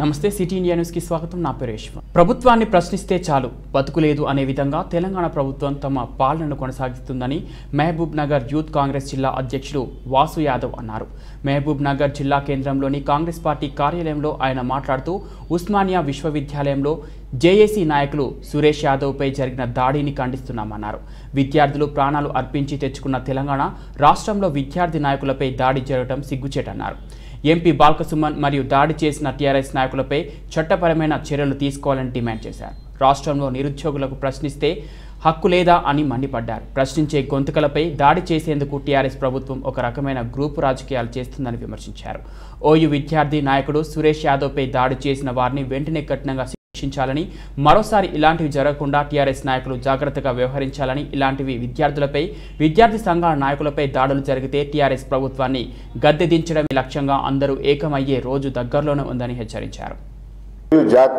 నమస్తే city India న్యూస్కి స్వాగతం నా పేరు యశ్వంత్. ప్రభుత్వాన్ని ప్రశ్నిస్తే చాలు బతుకులేదు అనే విధంగా తెలంగాణ ప్రభుత్వం తమ పాలనను కొనసాగిస్తుందని మహబూబ్ నగర్ యూత్ కాంగ్రెస్ జిల్లా అధ్యక్షుడు వాసు యాదవ్ అన్నారు మహబూబ్ నగర్ జిల్లా కేంద్రంలోని కాంగ్రెస్ పార్టీ కార్యాలయంలో ఆయన మాట్లాడుతూ ఉస్మానియా విశ్వవిద్యాలయంలో జేఏసీ నాయకులు సురేష్ యాదవ్పై జరిగిన దాడిని ఖండిస్తున్నామన్నారు విద్యార్థులు ప్రాణాలు అర్పించి తెచ్చుకున్న తెలంగాణ రాష్ట్రంలో విద్యార్థి నాయకులపై దాడి జరగడం సిగ్గుచేటన్నారు ఎంపీ బాల్కసుమన్ మరియు దాడి చేసిన టీఆర్ఎస్ నాయకులపై చట్టపరమైన చర్యలు తీసుకోవాలని డిమాండ్ చేశారు రాష్ట్రంలో నిరుద్యోగులకు ప్రశ్నిస్తే హక్కు లేదా అని మండిపడ్డారు ప్రశ్నించే గొంతుకలపై దాడి చేసేందుకు టీఆర్ఎస్ ప్రభుత్వం ఒక రకమైన గ్రూపు రాజకీయాలు చేస్తుందని విమర్శించారు ఓయూ విద్యార్థి నాయకుడు సురేష్ యాదవ్పై దాడి చేసిన వారిని వెంటనే కఠినంగా శిక్షించాలని మరోసారి ఇలాంటివి జరగకుండా టీఆర్ఎస్ నాయకులు జాగ్రత్తగా వ్యవహరించాలని ఇలాంటివి విద్యార్థులపై విద్యార్థి సంఘాల నాయకులపై దాడులు జరిగితే టీఆర్ఎస్ ప్రభుత్వాన్ని గద్దె దించడమే లక్ష్యంగా అందరూ ఏకమయ్యే రోజు దగ్గరలోనే ఉందని హెచ్చరించారు జాక్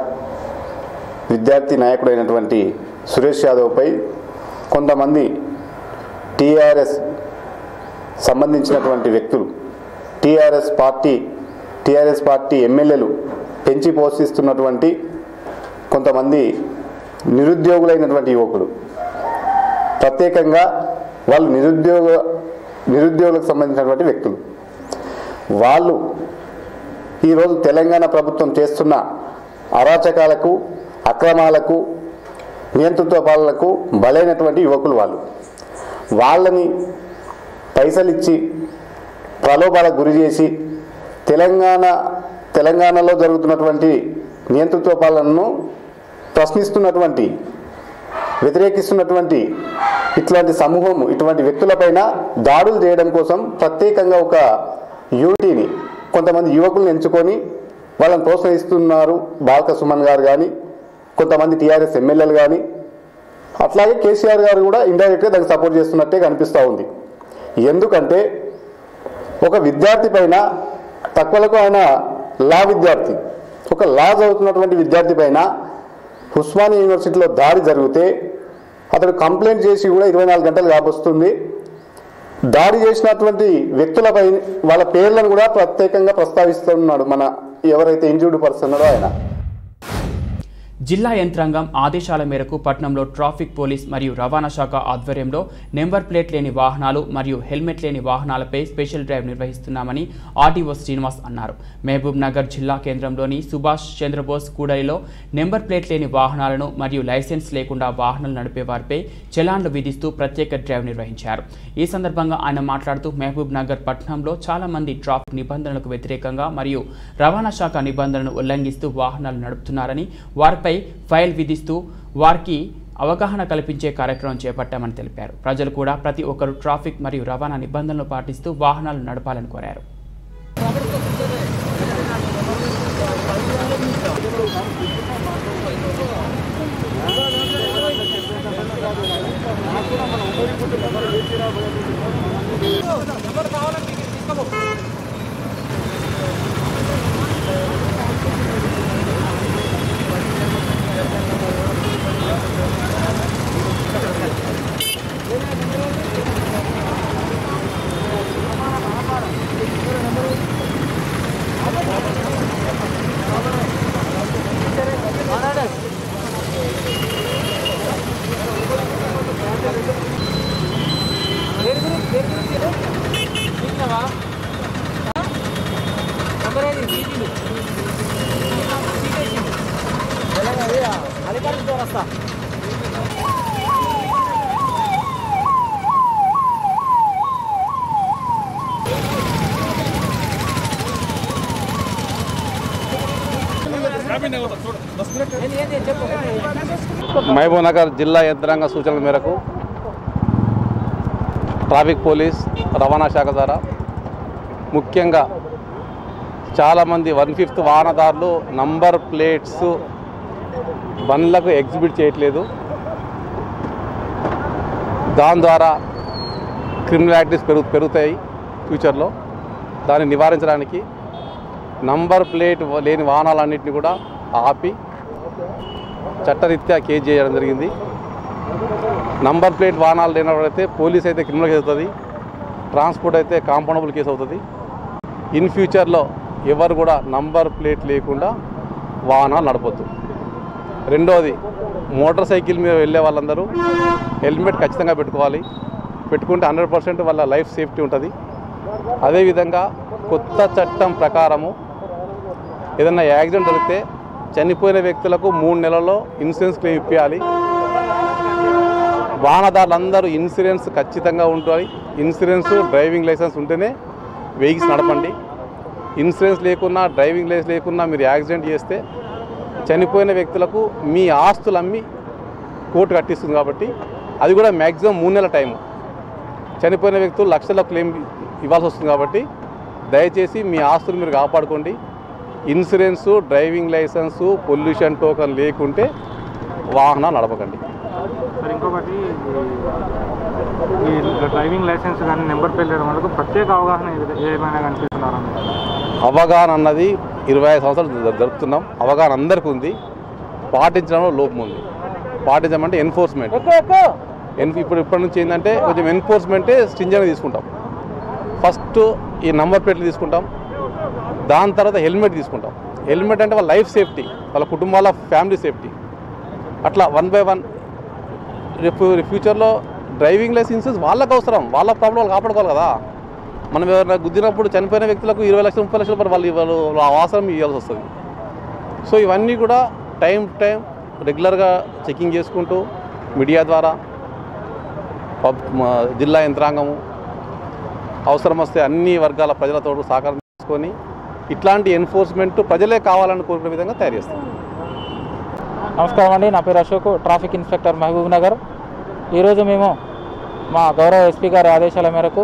విద్యార్థి నాయకుడైనటువంటి సురేష్ యాదవ్పై కొంతమంది టీఆర్ఎస్ సంబంధించినటువంటి వ్యక్తులు టీఆర్ఎస్ పార్టీ టీఆర్ఎస్ పార్టీ ఎమ్మెల్యేలు పెంచి పోషిస్తున్నటువంటి కొంతమంది నిరుద్యోగులైనటువంటి యువకులు ప్రత్యేకంగా వాళ్ళు నిరుద్యోగ నిరుద్యోగులకు సంబంధించినటువంటి వ్యక్తులు వాళ్ళు ఈరోజు తెలంగాణ ప్రభుత్వం చేస్తున్న అరాచకాలకు అక్రమాలకు నియంతృత్వ పాలనకు బలైనటువంటి యువకులు వాళ్ళు వాళ్ళని పైసలు ఇచ్చి ప్రలోభాలకు గురి చేసి తెలంగాణ తెలంగాణలో జరుగుతున్నటువంటి నియంతృత్వ పాలనను ప్రశ్నిస్తున్నటువంటి వ్యతిరేకిస్తున్నటువంటి ఇట్లాంటి సమూహం ఇటువంటి వ్యక్తులపైన దాడులు చేయడం కోసం ప్రత్యేకంగా ఒక యూనిటీని కొంతమంది యువకులను ఎంచుకొని వాళ్ళని ప్రోత్సహిస్తున్నారు బాలక సుమన్ గారు కానీ కొంతమంది టీఆర్ఎస్ ఎమ్మెల్యేలు కానీ అట్లాగే కేసీఆర్ గారు కూడా ఇండైరెక్ట్గా దానికి సపోర్ట్ చేస్తున్నట్టే కనిపిస్తూ ఉంది ఎందుకంటే ఒక విద్యార్థి పైన తక్కువలకు ఆయన లా విద్యార్థి ఒక లా చదువుతున్నటువంటి విద్యార్థి పైన ఉస్మానియా యూనివర్సిటీలో దాడి జరిగితే అతడు కంప్లైంట్ చేసి కూడా ఇరవై నాలుగు గంటలు కాబోస్తుంది దాడి చేసినటువంటి వ్యక్తులపై వాళ్ళ పేర్లను కూడా ప్రత్యేకంగా ప్రస్తావిస్తున్నాడు మన ఎవరైతే ఇంజూర్డ్ పర్సన్ ఉన్నాడో ఆయన జిల్లా యంత్రాంగం ఆదేశాల మేరకు పట్నంలో ట్రాఫిక్ పోలీస్ మరియు రవాణా శాఖ ఆధ్వర్యంలో నెంబర్ ప్లేట్ లేని వాహనాలు మరియు హెల్మెట్ లేని వాహనాలపై స్పెషల్ డ్రైవ్ నిర్వహిస్తున్నామని ఆర్డీఓ శ్రీనివాస్ అన్నారు మహబూబ్ నగర్ జిల్లా కేంద్రంలోని సుభాష్ చంద్రబోస్ కూడలిలో నెంబర్ ప్లేట్ లేని వాహనాలను మరియు లైసెన్స్ లేకుండా వాహనాలు నడిపే వారిపై చలాన్లు విధిస్తూ ప్రత్యేక డ్రైవ్ నిర్వహించారు ఈ సందర్భంగా ఆయన మాట్లాడుతూ మహబూబ్ నగర్ పట్టణంలో చాలా మంది ట్రాఫిక్ నిబంధనలకు వ్యతిరేకంగా మరియు రవాణా శాఖ నిబంధనలను ఉల్లంఘిస్తూ వాహనాలు నడుపుతున్నారని వారిపై ఫైల్ విధిస్తూ వారికి అవగాహన కల్పించే కార్యక్రమం చేపట్టామని తెలిపారు ప్రజలు కూడా ప్రతి ఒక్కరూ ట్రాఫిక్ మరియు రవాణా నిబంధనలు పాటిస్తూ వాహనాలు నడపాలని కోరారు మహబూబ్ నగర్ జిల్లా యంత్రాంగ సూచనల మేరకు ట్రాఫిక్ పోలీస్ రవాణా శాఖ ద్వారా ముఖ్యంగా చాలామంది వన్ ఫిఫ్త్ వాహనదారులు నంబర్ ప్లేట్స్ బండ్లకు ఎగ్జిబిట్ చేయట్లేదు దాని ద్వారా క్రిమినల్ యాక్టివిటీస్ పెరుగు పెరుగుతాయి ఫ్యూచర్లో దాన్ని నివారించడానికి నంబర్ ప్లేట్ లేని వాహనాలన్నింటినీ కూడా ఆపి చట్టరీత్యా కేసు చేయడం జరిగింది నంబర్ ప్లేట్ వాహనాలు లేనప్పుడైతే పోలీస్ అయితే క్రిమినల్ కేసు అవుతుంది ట్రాన్స్పోర్ట్ అయితే కాంపౌండబుల్ కేసు అవుతుంది ఇన్ ఫ్యూచర్లో ఎవరు కూడా నంబర్ ప్లేట్ లేకుండా వాహనాలు నడపొద్దు రెండోది మోటార్ సైకిల్ మీద వెళ్ళే వాళ్ళందరూ హెల్మెట్ ఖచ్చితంగా పెట్టుకోవాలి పెట్టుకుంటే హండ్రెడ్ పర్సెంట్ వాళ్ళ లైఫ్ సేఫ్టీ ఉంటుంది అదేవిధంగా కొత్త చట్టం ప్రకారము ఏదైనా యాక్సిడెంట్ జరిగితే చనిపోయిన వ్యక్తులకు మూడు నెలల్లో ఇన్సూరెన్స్ క్లెయిమ్ ఇప్పించాలి వాహనదారులందరూ ఇన్సూరెన్స్ ఖచ్చితంగా ఉంటుంది ఇన్సూరెన్స్ డ్రైవింగ్ లైసెన్స్ ఉంటేనే వెహికల్స్ నడపండి ఇన్సూరెన్స్ లేకున్నా డ్రైవింగ్ లైసెన్స్ లేకున్నా మీరు యాక్సిడెంట్ చేస్తే చనిపోయిన వ్యక్తులకు మీ ఆస్తులు అమ్మి కోర్టు కట్టిస్తుంది కాబట్టి అది కూడా మ్యాక్సిమం మూడు నెలల టైము చనిపోయిన వ్యక్తులు లక్షల్లో క్లెయిమ్ ఇవ్వాల్సి వస్తుంది కాబట్టి దయచేసి మీ ఆస్తులు మీరు కాపాడుకోండి insurance driving licence pollution token లేకుంటే వాహనాలు నడపకండి సార్ ఇంకొకటి ఈ ఈ డ్రైవింగ్ లైసెన్స్ కానీ నెంబర్ ప్లేట్ లేని వాళ్ళకు ప్రత్యేక అవగాహన ఏ- ఏమైనా కనిపిస్తున్నారా మీకు? అవగాహన అన్నది ఇరవై ఐదు సంవత్సరాలు జ- జరుపుతున్నాం అవగాహన అందరికీ ఉంది పాటించడంలో లోపం ఉంది పాటించమంటే ఎన్ఫోర్స్మెంట్ ఎన్ ఇప్పుడు ఇప్పటి నుంచి ఏంటంటే కొంచెం ఎన్ఫోర్స్మెంటే స్ట్రింజర్గా తీసుకుంటాం ఫస్ట్ ఈ నంబర్ ప్లేట్లు తీసుకుంటాం దాని తర్వాత హెల్మెట్ తీసుకుంటాం హెల్మెట్ అంటే వాళ్ళ లైఫ్ సేఫ్టీ వాళ్ళ కుటుంబాల ఫ్యామిలీ సేఫ్టీ అట్లా వన్ బై వన్ రేపు ఫ్యూచర్లో డ్రైవింగ్ లైసెన్సెస్ వాళ్ళకు అవసరం వాళ్ళ ప్రాబ్లం వాళ్ళు కాపాడుకోవాలి కదా మనం ఎవరైనా గుద్దినప్పుడు చనిపోయిన వ్యక్తులకు ఇరవై లక్షలు ముప్పై లక్షలు మరి వాళ్ళు వాళ్ళు వాళ్ళ అవసరం ఇవ్వాల్సి వస్తుంది సో ఇవన్నీ కూడా టైం టు టైం రెగ్యులర్గా చెకింగ్ చేసుకుంటూ మీడియా ద్వారా పబ్ మా జిల్లా యంత్రాంగము అవసరం వస్తే అన్ని వర్గాల ప్రజలతో సహకారం తీసుకొని ఇట్లాంటి ఎన్ఫోర్స్మెంట్ ప్రజలే కావాలని కోరుకునే విధంగా తయారు చేస్తాం నమస్కారం అండి నా పేరు అశోక్ ట్రాఫిక్ ఇన్స్పెక్టర్ మహబూబ్ నగర్ ఈరోజు మేము మా గౌరవ ఎస్పీ గారి ఆదేశాల మేరకు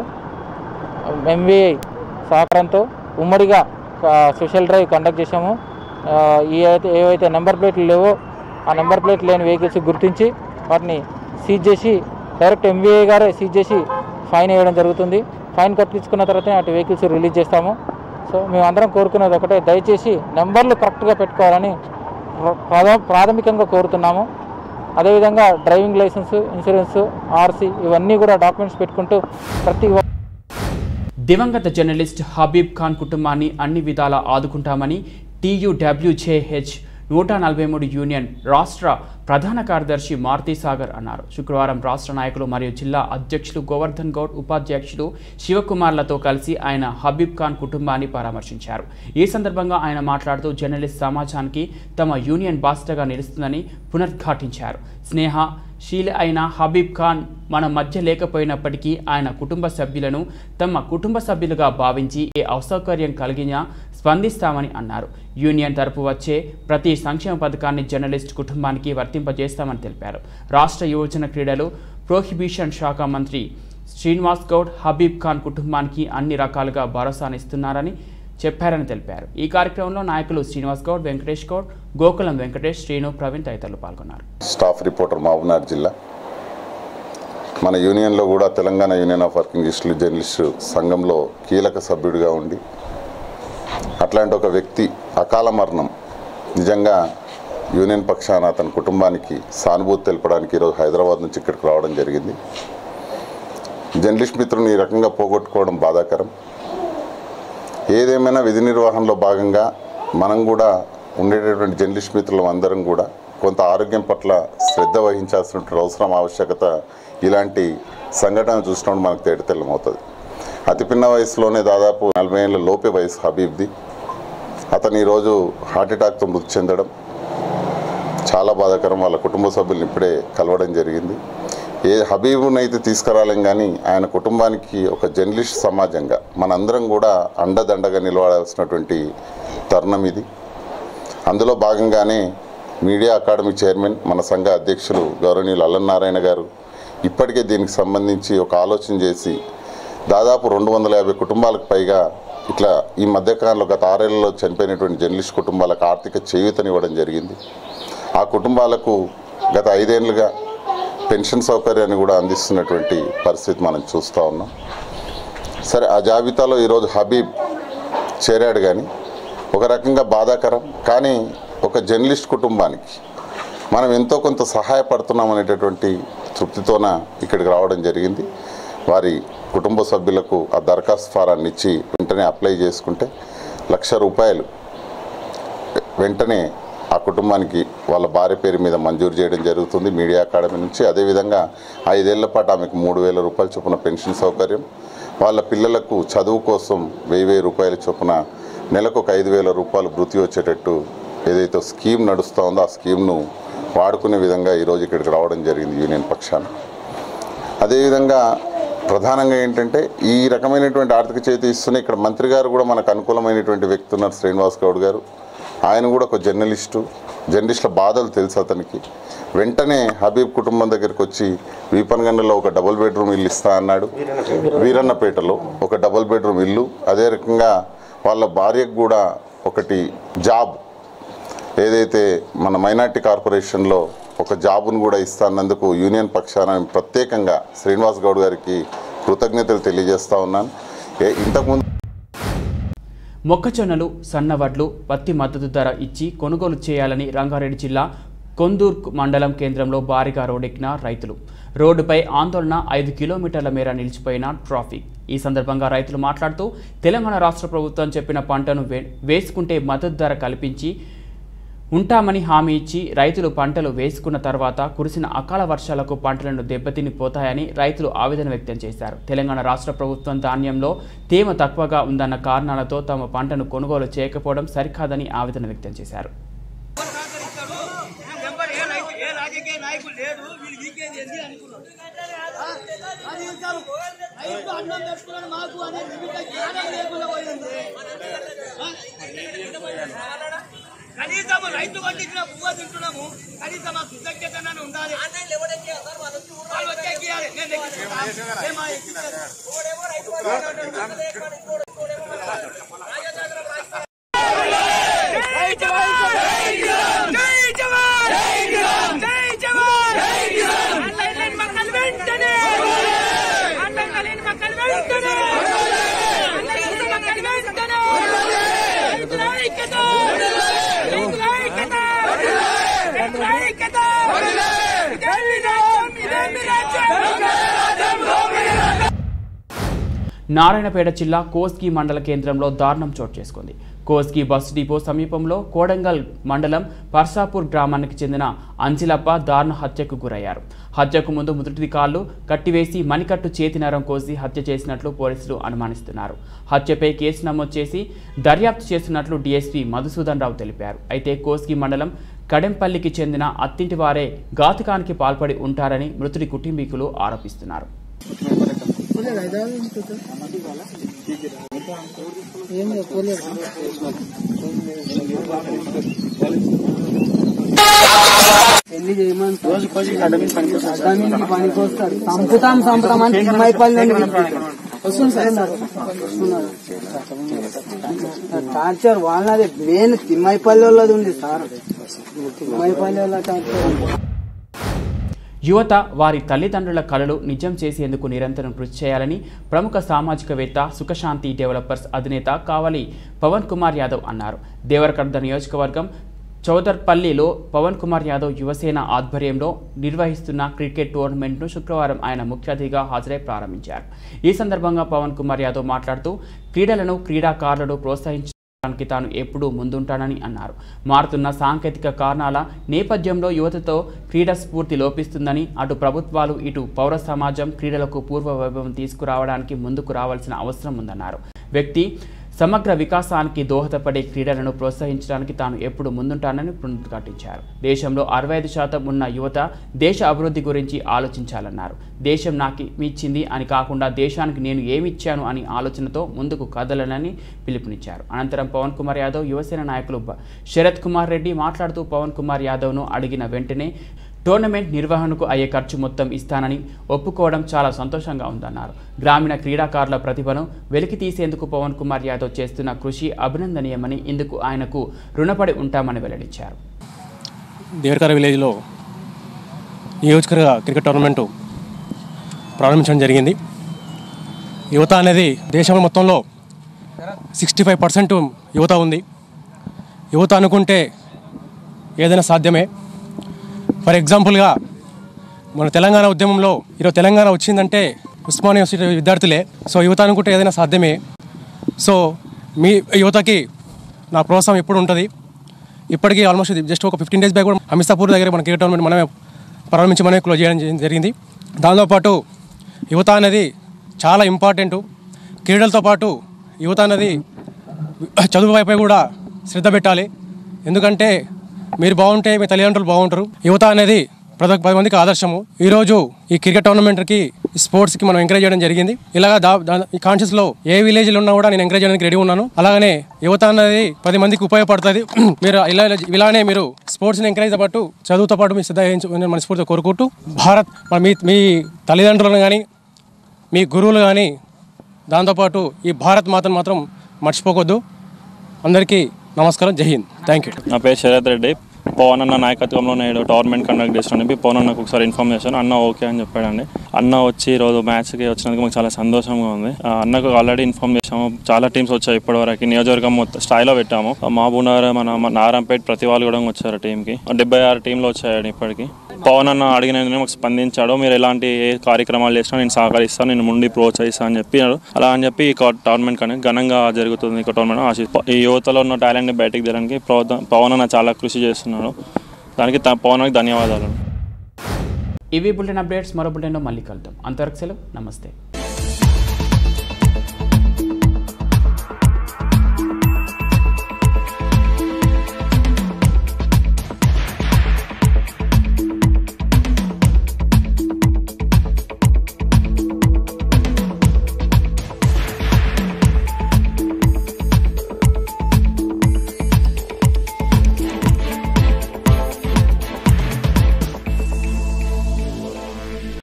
ఎంవీఐ సహకారంతో ఉమ్మడిగా ఆ, స్పెషల్ డ్రైవ్ కండక్ట్ చేశాము ఆ, ఈ అయితే ఏవైతే నెంబర్ ప్లేట్లు లేవో ఆ నెంబర్ ప్లేట్ లేని వెహికల్స్ గుర్తించి వాటిని సీజ్ చేసి డైరెక్ట్ ఎంవీఐ గారే సీజ్ చేసి ఫైన్ వేయడం జరుగుతుంది ఫైన్ కట్టించుకున్న తర్వాతనే అటు వెహికల్స్ రిలీజ్ చేస్తాము సో మేమందరం కోరుకునేది ఒకటే దయచేసి నెంబర్లు కరెక్ట్గా పెట్టుకోవాలని ప్రాథ- ప్రాథమికంగా కోరుతున్నాము అదేవిధంగా డ్రైవింగ్ లైసెన్స్ ఇన్సూరెన్స్ ఆర్సీ ఇవన్నీ కూడా డాక్యుమెంట్స్ పెట్టుకుంటూ ప్రతి ఒక్క దివంగత జర్నలిస్ట్ హబీబ్ ఖాన్ కుటుంబాన్ని అన్ని విధాలా ఆదుకుంటామని టీయూడబ్ల్యూజేహెచ్ నూట నలభై మూడు యూనియన్ రాష్ట్ర ప్రధాన కార్యదర్శి మారుతి సాగర్ అన్నారు శుక్రవారం రాష్ట్ర నాయకులు మరియు జిల్లా అధ్యక్షులు గోవర్ధన్ గౌడ్ ఉపాధ్యక్షులు శివకుమార్లతో కలిసి ఆయన హబీబ్ ఖాన్ కుటుంబాన్ని పరామర్శించారు ఈ సందర్భంగా ఆయన మాట్లాడుతూ జర్నలిస్ట్ సమాజానికి తమ యూనియన్ బాధ్యతగా నిలుస్తుందని పునరుద్ఘాటించారు స్నేహ షీల్ అయిన హబీబ్ ఖాన్ మన మధ్య లేకపోయినప్పటికీ ఆయన కుటుంబ సభ్యులను తమ కుటుంబ సభ్యులుగా భావించి ఏ అసౌకర్యం కలిగినా స్పందిస్తామని అన్నారు యూనియన్ తరపు వచ్చే ప్రతి సంక్షేమ పథకాన్ని జర్నలిస్ట్ కుటుంబానికి వర్తింపజేస్తామని తెలిపారు రాష్ట్ర యువజన క్రీడలు ప్రోహిబిషన్ శాఖ మంత్రి శ్రీనివాస్ గౌడ్ హబీబ్ ఖాన్ కుటుంబానికి అన్ని రకాలుగా భరోసానిస్తున్నారని చెప్పారని తెలిపారు ఈ కార్యక్రమంలో నాయకులు శ్రీనివాస్ గౌడ్ వెంకటేష్ గౌడ్ గోకులం వెంకటేష్ శ్రీను ప్రవీణ్ తదితరులు పాల్గొన్నారు స్టాఫ్ రిపోర్టర్ మహబూబ్నగర్ జిల్లా మన యూనియన్లో కూడా తెలంగాణ యూనియన్ ఆఫ్ వర్కింగ్ జర్నలిస్టులు జర్నలిస్టు సంఘంలో కీలక సభ్యుడిగా ఉండి అట్లాంటి ఒక వ్యక్తి అకాల మరణం నిజంగా యూనియన్ పక్షాన అతని కుటుంబానికి సానుభూతి తెలపడానికి ఈరోజు హైదరాబాద్ నుంచి ఇక్కడికి రావడం జరిగింది జర్నలిస్ట్ మిత్రుని ఈ రకంగా పోగొట్టుకోవడం బాధాకరం ఏదేమైనా విధి నిర్వహణలో భాగంగా మనం కూడా ఉండేటటువంటి జర్నలిస్ట్ మిత్రులం అందరం కూడా కొంత ఆరోగ్యం పట్ల శ్రద్ధ వహించాల్సినటువంటి అవసరం ఆవశ్యకత ఇలాంటి సంఘటనలు చూసినప్పుడు మనకు తేటతెల్లమవుతుంది అతి పిన్న వయసులోనే దాదాపు నలభై ఏళ్ళ లోపే వయసు హబీబ్ది అతను ఈరోజు హార్ట్ అటాక్తో మృతి చెందడం చాలా బాధాకరం వాళ్ళ కుటుంబ సభ్యులను ఇప్పుడే కలవడం జరిగింది ఏ హబీబునైతే తీసుకురాలేం కానీ ఆయన కుటుంబానికి ఒక జర్నలిస్ట్ సమాజంగా మనందరం కూడా అండదండగా నిలబడాల్సినటువంటి తరుణం ఇది అందులో భాగంగానే మీడియా అకాడమీ చైర్మన్ మన సంఘ అధ్యక్షులు గౌరవనీయులు అల్లనారాయణ గారు ఇప్పటికే దీనికి సంబంధించి ఒక ఆలోచన చేసి దాదాపు రెండు వందల యాభై కుటుంబాలకు పైగా ఇట్లా ఈ మధ్యకాలంలో గత ఆరేళ్లలో చనిపోయినటువంటి జర్నలిస్ట్ కుటుంబాలకు ఆర్థిక చేయూతనివ్వడం జరిగింది ఆ కుటుంబాలకు గత ఐదేళ్లుగా పెన్షన్ సౌకర్యాన్ని కూడా అందిస్తున్నటువంటి పరిస్థితి మనం చూస్తూ ఉన్నాం సరే ఆ జాబితాలో ఈరోజు హబీబ్ చేరాడు కానీ ఒక రకంగా బాధాకరం కానీ ఒక జర్నలిస్ట్ కుటుంబానికి మనం ఎంతో కొంత సహాయపడుతున్నాం అనేటటువంటి తృప్తితోన ఇక్కడికి రావడం జరిగింది వారి కుటుంబ సభ్యులకు ఆ దరఖాస్తు ఫారాన్ని ఇచ్చి వెంటనే అప్లై చేసుకుంటే లక్ష రూపాయలు వెంటనే ఆ కుటుంబానికి వాళ్ళ భార్య పేరు మీద మంజూరు చేయడం జరుగుతుంది మీడియా అకాడమీ నుంచి అదేవిధంగా ఐదేళ్ల పాటు ఆమెకు మూడు వేల రూపాయల చొప్పున పెన్షన్ సౌకర్యం వాళ్ళ పిల్లలకు చదువు కోసం వెయ్యి వెయ్యి రూపాయల చొప్పున నెలకు ఒక ఐదు వేల రూపాయలు వృత్తి వచ్చేటట్టు ఏదైతే స్కీమ్ నడుస్తూ ఉందో ఆ స్కీమ్ను వాడుకునే విధంగా ఈరోజు ఇక్కడికి రావడం జరిగింది యూనియన్ పక్షాన అదేవిధంగా ప్రధానంగా ఏంటంటే ఈ రకమైనటువంటి ఆర్థిక చేతి ఇస్తున్న ఇక్కడ మంత్రి గారు కూడా మనకు అనుకూలమైనటువంటి వ్యక్తి ఉన్నారు శ్రీనివాస్ గౌడ్ గారు ఆయన కూడా ఒక జర్నలిస్టు జర్నలిస్టుల బాధలు తెలుసు అతనికి వెంటనే హబీబ్ కుటుంబం దగ్గరికి వచ్చి వీపనగండలో ఒక డబుల్ బెడ్రూమ్ ఇల్లు ఇస్తా అన్నాడు వీరన్నపేటలో ఒక డబుల్ బెడ్రూమ్ ఇల్లు అదే రకంగా వాళ్ళ భార్యకు కూడా ఒకటి జాబ్ ఏదైతే మన మైనార్టీ కార్పొరేషన్లో ఒక జాబును కూడా ఇస్తానందుకు యూనియన్ పక్షాన ప్రత్యేకంగా శ్రీనివాస్ గౌడ్ గారికి కృతజ్ఞతలు తెలియజేస్తా ఉన్నాను ఏ- ఇంతకుముందు మొక్కజొన్నలు సన్నవడ్లు పత్తి మద్దతు ధర ఇచ్చి కొనుగోలు చేయాలని రంగారెడ్డి జిల్లా కొందూర్ మండలం కేంద్రంలో భారీగా రోడ్డెక్కిన రైతులు రోడ్డుపై ఆందోళన ఐదు కిలోమీటర్ల మేర నిలిచిపోయిన ట్రాఫిక్ ఈ సందర్భంగా రైతులు మాట్లాడుతూ తెలంగాణ రాష్ట్ర ప్రభుత్వం చెప్పిన పంటను వే- వేసుకుంటే మద్దతు ధర కల్పించి ఉంటామని హామీ ఇచ్చి రైతులు పంటలు వేసుకున్న తర్వాత కురిసిన అకాల వర్షాలకు పంటలను దెబ్బతిని పోతాయని రైతులు ఆవేదన వ్యక్తం చేశారు తెలంగాణ రాష్ట్ర ప్రభుత్వం ధాన్యంలో తేమ తక్కువగా ఉందన్న కారణాలతో తమ పంటను కొనుగోలు చేయకపోవడం సరికాదని ఆవేదన వ్యక్తం చేశారు నెంబర్ ఏ నాయకు ఏ రాజకీయ నాయకులు లేరు వీళ్ళు వీకేంది ఏంది అనుకున్నారు ఆ? అది ఇంకా రైతు అన్నం పెట్టుకున్నాడు మాకు అనే వివిధ జ్ఞానం లేకుండా పోయింది ఆ? కనీసం రైతు పండించిన పువ్వు తింటున్నాము కనీసం ఆ కృతజ్ఞత ఉండాలి వాళ్ళు వచ్చి ఎక్కియాలి. నేను ఎక్కిస్తాను. ఏమా ఎక్కిస్తారు? నారాయణపేట జిల్లా కోస్గి మండల కేంద్రంలో దారుణం చోటు చేసుకుంది కోస్గి బస్సు డిపో సమీపంలో కోడంగల్ మండలం పర్సాపూర్ గ్రామానికి చెందిన అంజిలప్ప దారుణ హత్యకు గురయ్యారు హత్యకు ముందు ముదుటి కాళ్ళు కట్టివేసి మణికట్టు చేతి నరం కోసి హత్య చేసినట్లు పోలీసులు అనుమానిస్తున్నారు హత్యపై కేసు నమోదు చేసి దర్యాప్తు చేస్తున్నట్లు డీఎస్పీ మధుసూదన్ రావు తెలిపారు అయితే కోస్గి మండలం కడెంపల్లికి చెందిన అత్తింటి వారే ఘాతుకానికి పాల్పడి ఉంటారని మృతుడి కుటుంబీకులు ఆరోపిస్తున్నారు పెళ్లి చేయమని రోజు అడ్డానికి పనికి వస్తారు చంపుతాం చంపుతాం అని తిమ్మైపల్లి వస్తుంది సార్ వస్తున్నారు టార్చర్ వాళ్ళది మెయిన్ తిమ్మైపల్లి వాళ్ళది ఉంది సార్ తిమ్మైపల్లి వాళ్ళ టార్చర్ యువత వారి తల్లిదండ్రుల కలలు నిజం చేసేందుకు నిరంతరం కృషి చేయాలని ప్రముఖ సామాజికవేత్త సుఖశాంతి డెవలపర్స్ అధినేత కావలి పవన్ కుమార్ యాదవ్ అన్నారు దేవరకర్ద నియోజకవర్గం చౌదర్పల్లిలో పవన్ కుమార్ యాదవ్ యువసేన ఆధ్వర్యంలో నిర్వహిస్తున్న క్రికెట్ టోర్నమెంట్ను శుక్రవారం ఆయన ముఖ్య అతిథిగా హాజరై ప్రారంభించారు ఈ సందర్భంగా పవన్ కుమార్ యాదవ్ మాట్లాడుతూ క్రీడలను క్రీడాకారులను ప్రోత్సహించ డానికి తాను ఎప్పుడూ ముందుంటానని అన్నారు మారుతున్న సాంకేతిక కారణాల నేపథ్యంలో యువతతో క్రీడా స్ఫూర్తి లోపిస్తుందని అటు ప్రభుత్వాలు ఇటు పౌర సమాజం క్రీడలకు పూర్వ వైభవం తీసుకురావడానికి ముందుకు రావాల్సిన అవసరం ఉందన్నారు వ్యక్తి సమగ్ర వికాసానికి దోహదపడే క్రీడలను ప్రోత్సహించడానికి తాను ఎప్పుడు ముందుంటానని పునరుద్ఘాటించారు దేశంలో అరవై ఐదు శాతం ఉన్న యువత దేశ అభివృద్ధి గురించి ఆలోచించాలన్నారు దేశం నాకు ఇచ్చింది అని కాకుండా దేశానికి నేను ఏమిచ్చాను అని ఆలోచనతో ముందుకు కదలనని పిలుపునిచ్చారు అనంతరం పవన్ కుమార్ యాదవ్ యువసేన నాయకులు బ- శరత్ కుమార్ రెడ్డి మాట్లాడుతూ పవన్ కుమార్ యాదవ్ను అడిగిన వెంటనే టోర్నమెంట్ నిర్వహణకు అయ్యే ఖర్చు మొత్తం ఇస్తానని ఒప్పుకోవడం చాలా సంతోషంగా ఉందన్నారు గ్రామీణ క్రీడాకారుల ప్రతిభను వెలికి తీసేందుకు పవన్ కుమార్ యాదవ్ చేస్తున్న కృషి అభినందనీయమని ఇందుకు ఆయనకు రుణపడి ఉంటామని వెల్లడించారు దేవరకర విలేజ్లో నియోజకవర్గ క్రికెట్ టోర్నమెంటు ప్రారంభించడం జరిగింది యువత అనేది దేశం మొత్తంలో సిక్స్టీ ఫైవ్ పర్సెంట్ యువత ఉంది యువత అనుకుంటే ఏదైనా సాధ్యమే ఫర్ ఎగ్జాంపుల్గా మన తెలంగాణ ఉద్యమంలో ఈరోజు తెలంగాణ వచ్చిందంటే ఉస్మానియా యూనివర్సిటీ విద్యార్థులే సో యువత అనుకుంటే ఏదైనా సాధ్యమే సో మీ యువతకి నా ప్రోత్సాహం ఎప్పుడు ఉంటుంది ఇప్పటికీ ఆల్మోస్ట్ జస్ట్ ఒక ఫిఫ్టీన్ డేస్ బ్యాక్ కూడా అమితాపూర్ దగ్గర మన క్రికెట్ టోర్నమెంట్ మనమే ప్రారంభించి మనమే క్లోజ్ చేయడం జరి- జరిగింది దాంతోపాటు యువత అనేది చాలా ఇంపార్టెంట్ క్రీడలతో పాటు యువత అనేది చదువు వైపై కూడా శ్రద్ధ పెట్టాలి ఎందుకంటే మీరు బాగుంటే మీ తల్లిదండ్రులు బాగుంటారు యువత అనేది ప్రతి ఒక్క పది మందికి ఆదర్శము ఈరోజు ఈ క్రికెట్ టోర్నమెంట్కి ఈ స్పోర్ట్స్కి మనం ఎంకరేజ్ చేయడం జరిగింది ఇలాగా దా దా- ఈ కాన్షియస్లో ఏ విలేజ్లో ఉన్నా కూడా నేను ఎంకరేజ్ చేయడానికి రెడీ ఉన్నాను అలాగనే యువత అనేది పది మందికి ఉపయోగపడుతుంది మీరు ఇలా ఇలానే మీరు స్పోర్ట్స్ని ఎంకరేజ్ పాటు చదువుతో పాటు మీ శ్రద్ధ వహించు- నేను మనస్ఫూర్తిగా కోరుకుంటూ భారత్ మన మీ మీ తల్లిదండ్రులను కానీ మీ గురువులు కానీ దాంతోపాటు ఈ భారత్ మాతను మాత్రం మర్చిపోకొద్దు అందరికీ నమస్కారం జై హింద్ థ్యాంక్ యూ నా పేరు శరత్ రెడ్డి పవన్ అన్న నాయకత్వంలో నేను టోర్నమెంట్ కండక్ట్ చేస్తున్నాను చెప్పి పవన్ అన్నకు ఒకసారి ఇన్ఫార్మ్ చేశాను అన్న ఓకే అని చెప్పాడండి అన్న వచ్చి ఈరోజు మ్యాచ్కి వచ్చినందుకు మాకు చాలా సంతోషంగా ఉంది ఆ, అన్నకు ఆల్రెడీ ఇన్ఫార్మ్ చేశాము చాలా టీమ్స్ వచ్చాయి ఇప్పటివరకు నియోజకవర్గం మొత్తం స్థాయిలో పెట్టాము మహబూబ్ నగర్ మన మన నారాయణపేట ప్రతి వాళ్ళు కూడా వచ్చారు టీంకి డెబ్బై ఆరు టీంలు వచ్చాయండి ఇప్పటికి పవన్ అన్న అడిగిన వెంటనే మాకు స్పందించాడు మీరు ఎలాంటి ఏ కార్యక్రమాలు చేసినా నేను సహకరిస్తాను నేను ముందు ప్రోత్సహిస్తాను అని చెప్పినాడు అలా అని చెప్పి ఈ టోర్నమెంట్ కానీ ఘనంగా జరుగుతుంది ఈ టోర్నమెంట్ ఆశి ఈ యువతలో ఉన్న టాలెంట్ని బయటికి తీయడానికి ప్రవ- పవన్ అన్న చాలా కృషి చేస్తున్నాడు దానికి త- పవన్ అన్నకి ధన్యవాదాలు ఇవి బులెటిన్ అప్డేట్స్ మరో బులెటిన్లో మళ్ళీ కలుద్దాం అంతవరకు సెలవు నమస్తే